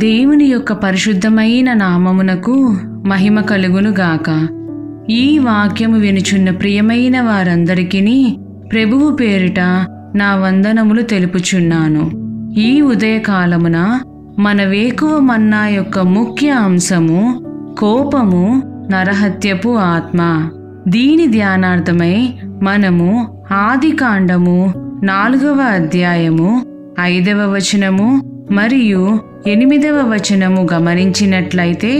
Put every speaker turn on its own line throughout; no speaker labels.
దేవుని యొక్క పరిశుద్ధమైన నామమునకు మహిమ కలుగునుగాక ఈ వాక్యము వినుచున్న ప్రియమైన వారందరికీ ప్రభువు పేరిట నా వందనములు తెలుపుచున్నాను ఈ ఉదయకాలమున మన వేకువ మన్నా యొక్క ముఖ్య అంశము కోపము నరహత్యపు ఆత్మ దీని ధ్యానార్థమై మనము ఆదికాండము నాలుగవ అధ్యాయము ఐదవ వచనము మరియు ఎనిమిదవ వచనము గమనించినట్లయితే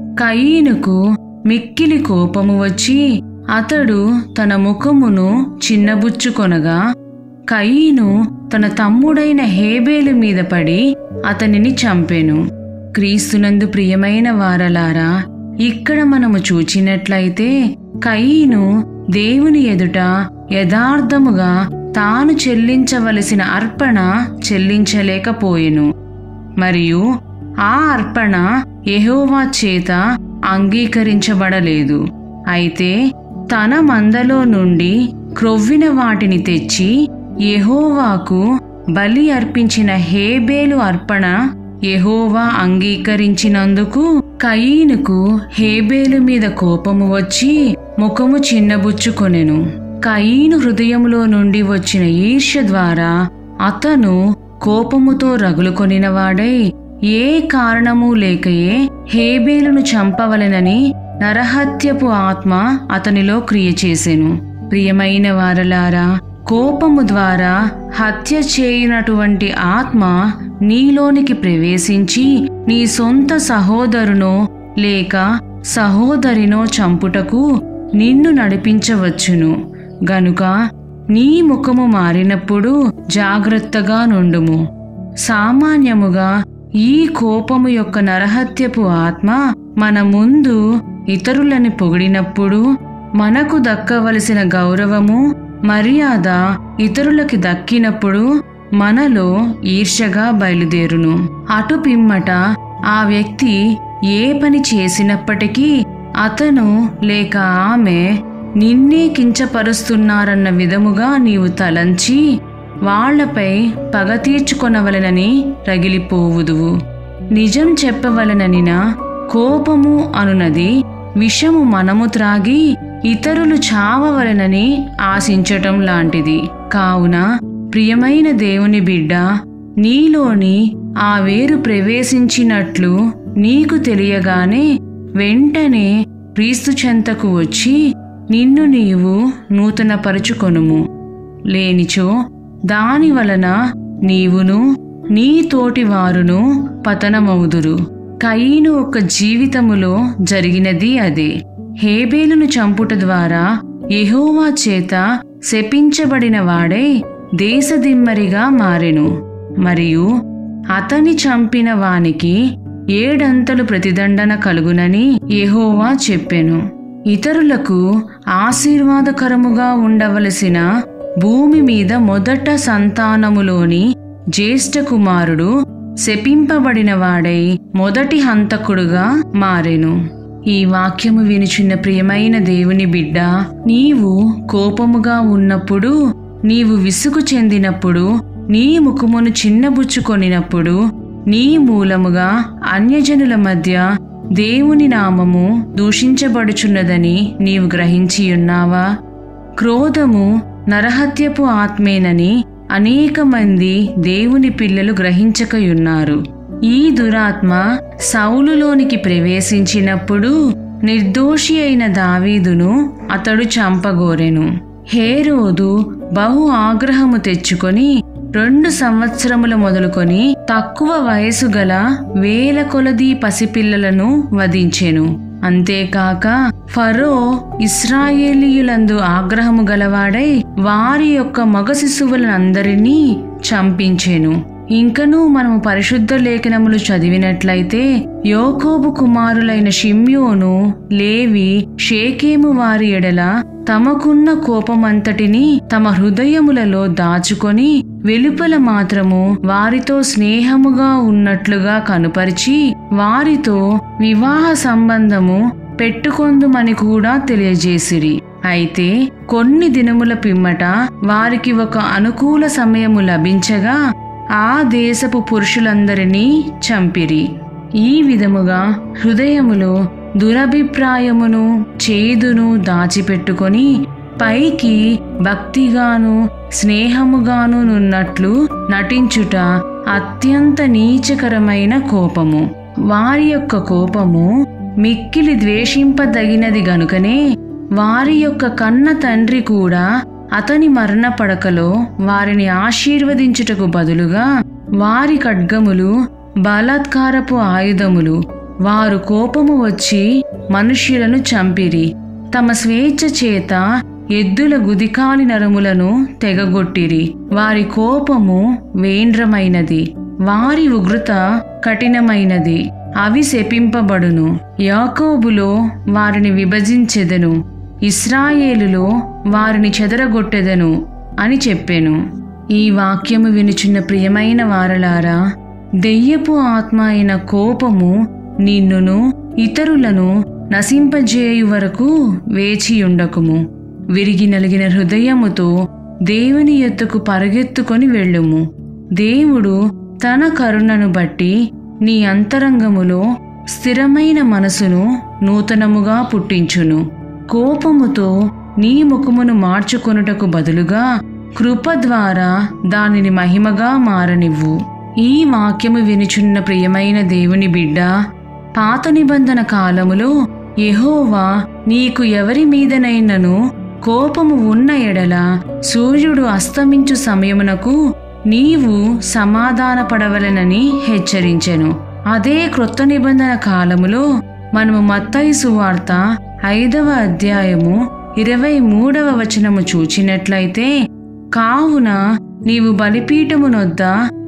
కయీనుకు మిక్కిలి కోపము వచ్చి అతడు తన ముఖమును చిన్నబుచ్చుకొనగా కయీను తన తమ్ముడైన హేబేలు మీద పడి అతనిని చంపెను క్రీస్తునందు ప్రియమైన వారలారా ఇక్కడ మనము చూచినట్లయితే కయీను దేవుని ఎదుట యథార్థముగా తాను చెల్లించవలసిన అర్పణ చెల్లించలేకపోయెను మరియు ఆ అర్పణ యెహోవా చేత అంగీకరించబడలేదు అయితే తన మందలో నుండి క్రొవ్విన వాటిని తెచ్చి యెహోవాకు బలి అర్పించిన హేబేలు అర్పణ యెహోవా అంగీకరించినందుకు కయీనుకు హేబేలు మీద కోపము వచ్చి ముఖము చిన్నబుచ్చుకొనెను కయీను హృదయములో నుండి వచ్చిన ఈర్ష్య ద్వారా అతను కోపముతో రగులుకొనినవాడై ఏ కారణము లేకయే హేబేలును చంపవలెనని నరహత్యపు ఆత్మ అతనిలో క్రియ చేసెను ప్రియమైన వారలారా కోపము ద్వారా హత్య చేయునటువంటి ఆత్మ నీలోనికి ప్రవేశించి నీ సొంత సహోదరునో లేక సహోదరినో చంపుటకు నిన్ను నడిపించవచ్చును గనుక నీ ముఖము మారినప్పుడు జాగ్రత్తగా నుండుము సామాన్యముగా ఈ కోపము యొక్క నరహత్యపు ఆత్మ మన ముందు ఇతరులని పొగిడినప్పుడు మనకు దక్కవలసిన గౌరవము మర్యాద ఇతరులకి దక్కినప్పుడు మనలో ఈర్ష్యగా బయలుదేరును అటు పిమ్మట ఆ వ్యక్తి ఏ పని చేసినప్పటికీ అతను లేక ఆమె నిన్నే కించపరుస్తున్నారన్న విధముగా నీవు తలంచి వాళ్లపై పగ తీర్చుకొనవలెనని రగిలిపోవుదువు నిజం చెప్పవలననిన కోపము అనునది విషము మనము త్రాగి ఇతరులు చావవలెనని ఆశించటం లాంటిది కావున ప్రియమైన దేవుని బిడ్డ నీలోని ఆ వేరు ప్రవేశించినట్లు నీకు తెలియగానే వెంటనే క్రీస్తు చెంతకు వచ్చి నిన్ను నీవు నూతనపరుచుకొనుము లేనిచో దాని వలన నీవును నీ తోటి వారును పతనమవుదురు కయీను ఒక జీవితములో జరిగినది అదే హేబేలును చంపుట ద్వారా యెహోవా చేత శపించబడిన వాడై దేశదిమ్మరిగా మారెను మరియు అతని చంపిన వానికి ఏడంతలు ప్రతిదండన కలుగునని యెహోవా చెప్పెను ఇతరులకు ఆశీర్వాదకరముగా ఉండవలసిన భూమి మీద మొదట సంతానములోని జ్యేష్ఠ కుమారుడు శపింపబడిన వాడై మొదటి హంతకుడుగా మారెను ఈ వాక్యము వినుచున్న ప్రియమైన దేవుని బిడ్డ నీవు కోపముగా ఉన్నప్పుడు నీవు విసుగు చెందినప్పుడు నీ ముఖమును చిన్నబుచ్చుకొనినప్పుడు నీ మూలముగా అన్యజనుల మధ్య దేవుని నామము దూషించబడుచున్నదని నీవు గ్రహించియున్నావా క్రోధము నరహత్యపు ఆత్మేనని అనేక మంది దేవుని పిల్లలు గ్రహించకయున్నారు ఈ దురాత్మ సౌలులోనికి ప్రవేశించినప్పుడు నిర్దోషి అయిన దావీదును అతడు చంపగోరెను హేరోదు బహు ఆగ్రహము తెచ్చుకొని రెండు సంవత్సరములు మొదలుకొని తక్కువ వయసు గల వేల కొలది పసిపిల్లలను వధించెను అంతేకాక ఫరో ఇస్రాయేలీయులందు ఆగ్రహము గలవాడై వారి యొక్క మగ శిశువులందరినీ చంపించెను ఇంకనూ మనము పరిశుద్ధ లేఖనములు చదివినట్లయితే యోకోబు కుమారులైన షిమ్యోను లేవి షేకేము వారి ఎడల తమకున్న కోపమంతటిని తమ హృదయములలో దాచుకొని వెలుపల మాత్రము వారితో స్నేహముగా ఉన్నట్లుగా కనుపరిచి వారితో వివాహ సంబంధము పెట్టుకొందుమని కూడా తెలియజేసిరి అయితే కొన్ని దినముల పిమ్మట వారికి ఒక అనుకూల సమయము లభించగా ఆ దేశపు పురుషులందరినీ చంపిరి ఈ విధముగా హృదయములో దురభిప్రాయమును చేదును దాచిపెట్టుకొని పైకి భక్తిగాను స్నేహముగాను నున్నట్లు నటించుట అత్యంత నీచకరమైన కోపము వారి యొక్క కోపము మిక్కిలి ద్వేషింపదగినది గనుకనే వారి యొక్క కన్న తండ్రి కూడా అతని మరణ పడకలో వారిని ఆశీర్వదించుటకు బదులుగా వారి ఖడ్గములు బలాత్కారపు ఆయుధములు వారు కోపము వచ్చి మనుష్యులను చంపిరి తమ స్వేచ్ఛ చేత ఎద్దుల గుదికాలి నరములను తెగగొట్టిరి వారి కోపము వేంద్రమైనది వారి ఉగ్రత కఠినమైనది అవి శపింపబడును యాకోబులో వారిని విభజించెదను ఇస్రాయేలులో వారిని చెదరగొట్టెదను అని చెప్పెను ఈ వాక్యము వినుచున్న ప్రియమైన వారలారా దెయ్యపు ఆత్మ అయిన కోపము నిన్నును ఇతరులను నశింపజేయు వరకు వేచియుండకుము విరిగి నలిగిన హృదయముతో దేవుని ఎత్తుకు పరుగెత్తుకొని వెళ్ళుము దేవుడు తన కరుణను బట్టి నీ అంతరంగములో స్థిరమైన మనసును నూతనముగా పుట్టించును కోపముతో నీ ముఖమును మార్చుకొనుటకు బదులుగా కృప ద్వారా దానిని మహిమగా మారనివ్వు ఈ వాక్యము వినుచున్న ప్రియమైన దేవుని బిడ్డ పాత నిబంధన కాలములో యెహోవా నీకు ఎవరి మీదనైనను కోపము ఉన్న ఎడల సూర్యుడు అస్తమించు సమయమునకు నీవు సమాధానపడవలెనని హెచ్చరించెను అదే క్రొత్త నిబంధన కాలములో మనము మత్తయి సువార్త ఐదవ అధ్యాయము ఇరవై మూడవ వచనము చూచినట్లయితే కావున నీవు బలిపీఠమునొద్ద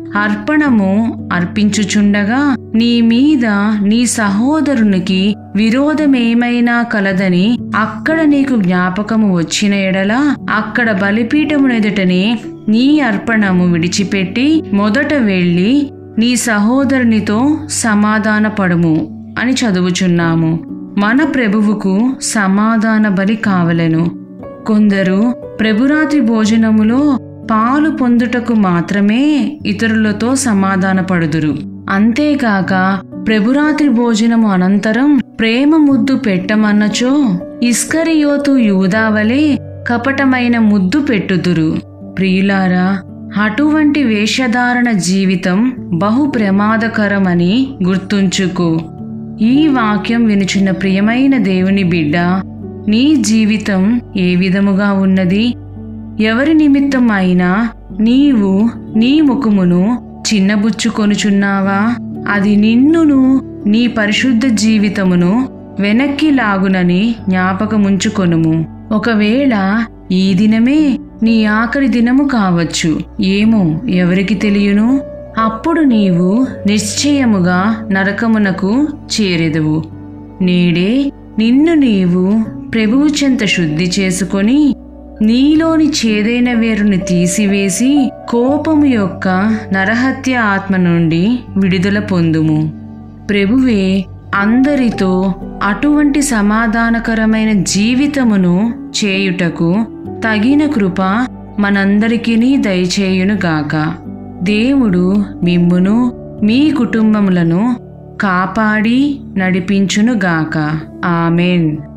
అర్పణము అర్పించుచుండగా నీ మీద నీ సహోదరునికి విరోధమేమైనా కలదని అక్కడ నీకు జ్ఞాపకము వచ్చిన ఎడల అక్కడ బలిపీఠమునెదుటనే నీ అర్పణము విడిచిపెట్టి మొదట వెళ్ళి నీ సహోదరునితో సమాధానపడుము అని చదువుచున్నాము మన ప్రభువుకు సమాధాన బలి కావలెను కొందరు ప్రభురాత్రి భోజనములో పాలు పొందుటకు మాత్రమే ఇతరులతో సమాధానపడుదురు అంతేకాక ప్రభురాత్రి భోజనము అనంతరం ప్రేమ ముద్దు పెట్టమన్నచో ఇస్కరియోతు యూదావలే కపటమైన ముద్దు పెట్టుదురు ప్రియులారా అటువంటి వేషధారణ జీవితం బహు ప్రమాదకరమని గుర్తుంచుకో ఈ వాక్యం వినుచున్న ప్రియమైన దేవుని బిడ్డ నీ జీవితం ఏ విధముగా ఉన్నది ఎవరి నిమిత్తం అయినా నీవు నీ ముఖమును చిన్నబుచ్చుకొనుచున్నావా అది నిన్నును నీ పరిశుద్ధ జీవితమును వెనక్కి లాగునని జ్ఞాపకముంచుకొనుము ఒకవేళ ఈ దినమే నీ ఆఖరి దినము కావచ్చు ఏమో ఎవరికి తెలియను అప్పుడు నీవు నిశ్చయముగా నరకమునకు చేరెదవు నేడే నిన్ను నీవు ప్రభువు చెంత శుద్ధి చేసుకొని నీలోని చేదైన వేరుని తీసివేసి కోపము యొక్క నరహత్య ఆత్మ నుండి విడుదల పొందుము ప్రభువే అందరితో అటువంటి సమాధానకరమైన జీవితమును చేయుటకు తగిన కృప మనందరికీ దయచేయునుగాక దేవుడు మిమ్మును మీ కుటుంబములను కాపాడి నడిపించునుగాక ఆమెన్